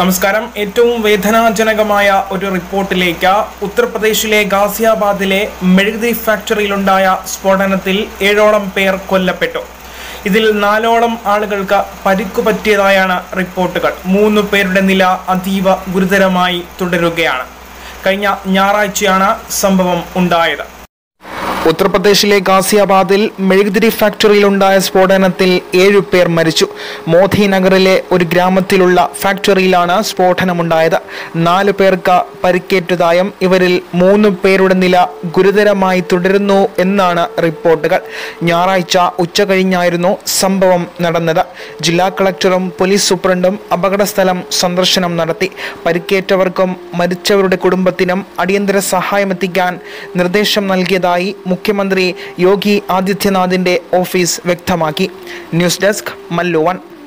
നമസ്കാരം ഏറ്റവും വേദനാജനകമായ ഒരു റിപ്പോർട്ടിലേക്ക് ഉത്തർപ്രദേശിലെ ഗാസിയാബാദിലെ മെഴുകുതിരി ഫാക്ടറിയിലുണ്ടായ സ്ഫോടനത്തിൽ ഏഴോളം പേർ കൊല്ലപ്പെട്ടു ഇതിൽ നാലോളം ആളുകൾക്ക് പരിക്കു പറ്റിയതായാണ് റിപ്പോർട്ടുകൾ മൂന്ന് പേരുടെ നില അതീവ ഗുരുതരമായി തുടരുകയാണ് കഴിഞ്ഞ ഞായറാഴ്ചയാണ് സംഭവം ഉണ്ടായത് ഉത്തർപ്രദേശിലെ ഗാസിയാബാദിൽ മെഴുകുതിരി ഫാക്ടറിയിലുണ്ടായ സ്ഫോടനത്തിൽ ഏഴു പേർ മരിച്ചു മോധി നഗറിലെ ഒരു ഗ്രാമത്തിലുള്ള ഫാക്ടറിയിലാണ് സ്ഫോടനമുണ്ടായത് നാലു പേർക്ക് പരിക്കേറ്റതായും ഇവരിൽ മൂന്ന് പേരുടെ നില ഗുരുതരമായി തുടരുന്നു എന്നാണ് റിപ്പോർട്ടുകൾ ഞായറാഴ്ച ഉച്ച കഴിഞ്ഞായിരുന്നു സംഭവം നടന്നത് ജില്ലാ കളക്ടറും പോലീസ് സൂപ്രണ്ടും അപകടസ്ഥലം സന്ദർശനം നടത്തി പരിക്കേറ്റവർക്കും മരിച്ചവരുടെ കുടുംബത്തിനും അടിയന്തര സഹായമെത്തിക്കാൻ നിർദ്ദേശം നൽകിയതായി മുഖ്യമന്ത്രി യോഗി ആദിത്യനാഥിന്റെ ഓഫീസ് വ്യക്തമാക്കി ന്യൂസ് ഡെസ്ക് മല്ലുവൻ